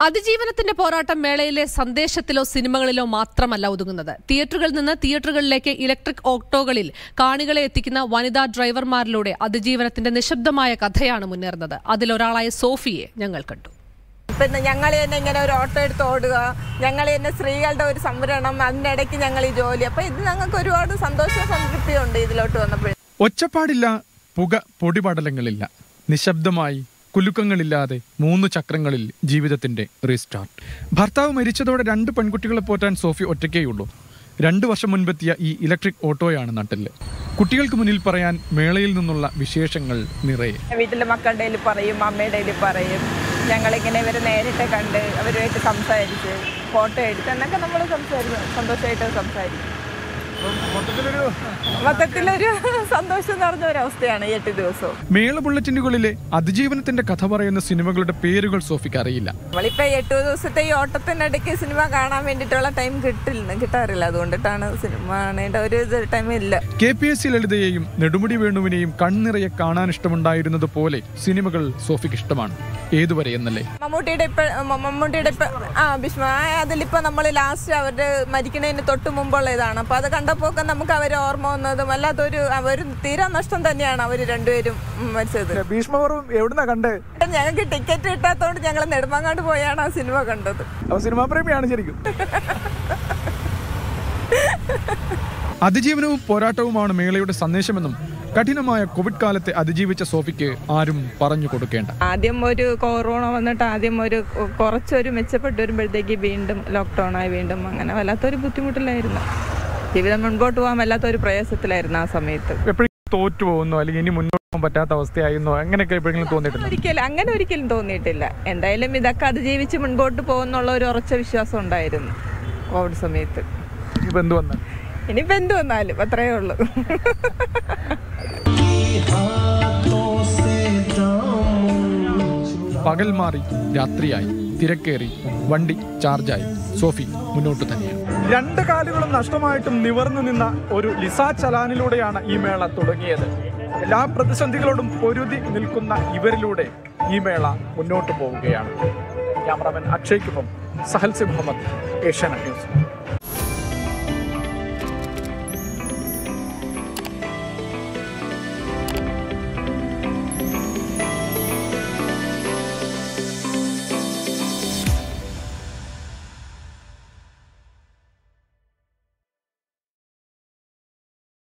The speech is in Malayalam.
അതിജീവനത്തിന്റെ പോരാട്ടം മേളയിലെ സന്ദേശത്തിലോ സിനിമകളിലോ മാത്രമല്ല ഒതുങ്ങുന്നത് തിയേറ്ററുകളിൽ നിന്ന് തിയേറ്ററുകളിലേക്ക് ഇലക്ട്രിക് ഓട്ടോകളിൽ കാണികളെ എത്തിക്കുന്ന വനിതാ ഡ്രൈവർമാരിലൂടെ അതിജീവനത്തിന്റെ നിശബ്ദമായ കഥയാണ് മുന്നേറുന്നത് അതിലൊരാളായ സോഫിയെ ഞങ്ങൾ കണ്ടു പിന്നെ ഞങ്ങൾ തന്നെ ഇങ്ങനെ ഒരു ഓട്ടോ എടുത്ത് ഓടുക ഞങ്ങൾ തന്നെ സ്ത്രീകളുടെ ഒരു സംവരണം അതിനിടയ്ക്ക് ഞങ്ങൾ ഈ ജോലി അപ്പൊ ഇത് ഞങ്ങൾക്ക് ഒരുപാട് സന്തോഷ സംതൃപ്തിയുണ്ട് ഇതിലോട്ട് വന്നപ്പോൾ ഒച്ചപ്പാടില്ല പുക പൊടിപടലങ്ങളില്ല നിശബ്ദമായി കുലുക്കങ്ങളില്ലാതെ മൂന്ന് ചക്രങ്ങളിൽ ജീവിതത്തിന്റെ റീസ്റ്റാർട്ട് ഭർത്താവ് മരിച്ചതോടെ രണ്ട് പെൺകുട്ടികളെ പോറ്റാൻ സോഫി ഒറ്റയ്ക്കേയുള്ളൂ രണ്ടു വർഷം മുൻപെത്തിയ ഈ ഇലക്ട്രിക് ഓട്ടോയാണ് നട്ടില് കുട്ടികൾക്ക് മുന്നിൽ പറയാൻ മേളയിൽ നിന്നുള്ള വിശേഷങ്ങൾ നിറയെ വീട്ടിലെ മക്കളുടെ കയ്യിൽ പറയും അമ്മയുടെ കയ്യിൽ പറയും ഞങ്ങളിങ്ങനെ ഇവരെ നേരിട്ട് കണ്ട് അവരുമായിട്ട് സംസാരിച്ച് ഫോട്ടോ എടുത്ത് എന്നൊക്കെ നമ്മൾ സംസാരിക്കും സന്തോഷമായിട്ട് സംസാരിക്കും മൊത്തത്തിലൊരു സന്തോഷം നിറഞ്ഞ ഒരു അവസ്ഥയാണ് ഈ എട്ട് ദിവസവും മേള ബുള്ളറ്റിനുകളിലെ അതിജീവനത്തിന്റെ കഥ പറയുന്ന സിനിമകളുടെ പേരുകൾ സോഫിക്ക് അറിയില്ല നമ്മളിപ്പോ ഈ എട്ട് ദിവസത്തെ ഈ ഓട്ടത്തിനിടയ്ക്ക് സിനിമ കാണാൻ വേണ്ടിയിട്ടുള്ള ടൈം കിട്ടില്ല കിട്ടാറില്ല അതുകൊണ്ടിട്ടാണ് സിനിമ കാണേണ്ട ഒരു ഇത് ടൈം ഇല്ല കെ പി എസ് സി ലളിതയെയും നെടുമുടി വേണുവിനെയും കൺനിറയെ കാണാൻ ഇഷ്ടമുണ്ടായിരുന്നത് പോലെ സിനിമകൾ സോഫിക്ക് ഇഷ്ടമാണ് ഏതുവരെ എന്നല്ലേ മമ്മൂട്ടിയുടെ ഇപ്പൊ മ- മമ്മൂട്ടിയുടെ ഇപ്പൊ ആ ഭീഷ്മ ആ അതിലിപ്പോ നമ്മൾ ലാസ്റ്റ് അവരുടെ മരിക്കുന്നതിന് തൊട്ട് മുമ്പുള്ള ഇതാണ് അപ്പൊ അത് കണ്ടപ്പോ ഒക്കെ നമുക്ക് അവരെ ഓർമ്മ വന്നതും അല്ലാത്തൊരു അവർ തീരാ നഷ്ടം തന്നെയാണ് അവർ രണ്ടുപേരും ഉം, മരിച്ചത് ഭീഷ്മപർവം എവിടുന്നാ കണ്ടേ ഞങ്ങൾക്ക് ടിക്കറ്റ് കിട്ടാത്തതുകൊണ്ട് ഞങ്ങൾ നെടുമങ്ങാട് പോയാണ് ആ സിനിമ കണ്ടത് അപ്പൊ സിനിമാ പ്രേമിയാണ് ശരിക്കും അതിജീവനവും പോരാട്ടവുമാണ് മേളയുടെ സന്ദേശമെന്നും കഠിനമായ കോവിഡ് കാലത്തെ അതിജീവിച്ച സോഫിക്ക് ആരും പറഞ്ഞു കൊടുക്കേണ്ട ആദ്യം ഒരു കൊറോണ വന്നിട്ട് ആദ്യം ഒരു കൊ- കുറച്ചൊരു മെച്ചപ്പെട്ട് വരുമ്പോഴത്തേക്ക് വീണ്ടും ലോക്ക്ഡൗൺ ആയി വീണ്ടും അങ്ങനെ വല്ലാത്തൊരു ബുദ്ധിമുട്ടിലായിരുന്നു ജീവിതം മുൻപോട്ട് പോകാൻ വല്ലാത്തൊരു പ്രയാസത്തിലായിരുന്നു ആ സമയത്ത് എപ്പോഴും തോറ്റു പോകുന്നു അല്ലെങ്കിൽ ഇനി മുന്നോട്ട് പോകാൻ പറ്റാത്ത അവസ്ഥയായിരുന്നു അങ്ങനെയൊക്കെ എപ്പോഴെങ്കിലും തോന്നിയിട്ടുണ്ട് ഒരിക്കലും അങ്ങനെ ഒരിക്കലും തോന്നിയിട്ടില്ല എന്തായാലും ഇതൊക്കെ അതിജീവിച്ച് മുൻപോട്ട് പോകുന്നുള്ള ഒരു ഉറച്ച വിശ്വാസം ഉണ്ടായിരുന്നു കോവിഡ് സമയത്ത് ഇപ്പൊ എന്ത് വന്ന ഇനിയിപ്പോൾ എന്ത് വന്നാലും അത്രയേ ഉള്ളൂ പകൽ മാറി രാത്രിയായി തിരക്കേറി വണ്ടി ചാർജായി സോഫി മുന്നോട്ട് തന്നെയാണ് രണ്ട് കാലുകളും നഷ്ടമായിട്ടും നിവർന്നു നിന്ന ഒരു ലിസ ചലാനിലൂടെയാണ് ഈ മേള തുടങ്ങിയത് എല്ലാ പ്രതിസന്ധികളോടും പൊരുതി നിൽക്കുന്ന ഇവരിലൂടെ ഈ മേള മുന്നോട്ട് പോവുകയാണ് ക്യാമറാമാൻ അക്ഷയ്ക്കൊപ്പം സഹൽസി മുഹമ്മദ് ഏഷ്യാനെറ്റ് ന്യൂസ്